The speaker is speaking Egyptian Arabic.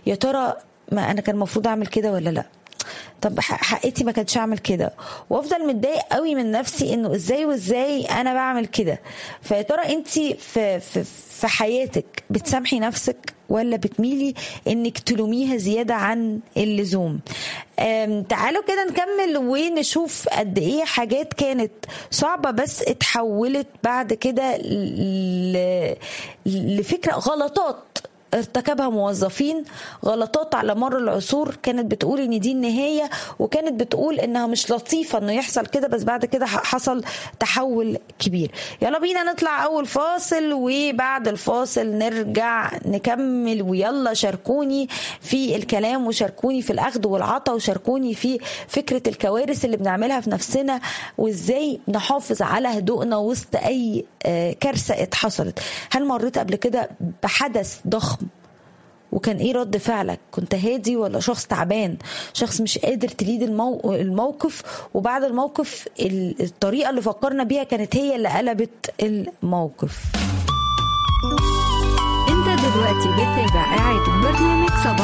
يا ترى ما انا كان المفروض اعمل كده ولا لا طب حقيقتي ما كانتش اعمل كده وافضل متضايق قوي من نفسي انه ازاي وازاي انا بعمل كده فيا ترى انت في في في حياتك بتسامحي نفسك ولا بتميلي انك تلوميها زياده عن اللزوم تعالوا كده نكمل ونشوف قد ايه حاجات كانت صعبه بس اتحولت بعد كده لفكره غلطات ارتكبها موظفين غلطات على مر العصور كانت بتقول ان دي النهايه وكانت بتقول انها مش لطيفه انه يحصل كده بس بعد كده حصل تحول كبير يلا بينا نطلع اول فاصل وبعد الفاصل نرجع نكمل ويلا شاركوني في الكلام وشاركوني في الاخذ والعطاء وشاركوني في فكره الكوارث اللي بنعملها في نفسنا وازاي نحافظ على هدوءنا وسط اي كارثه اتحصلت هل مريت قبل كده بحدث ضخم وكان ايه رد فعلك كنت هادي ولا شخص تعبان شخص مش قادر تليد المو... الموقف وبعد الموقف الطريقه اللي فكرنا بيها كانت هي اللي قلبت الموقف انت دلوقتي بتتابع اعاده برنامج صباح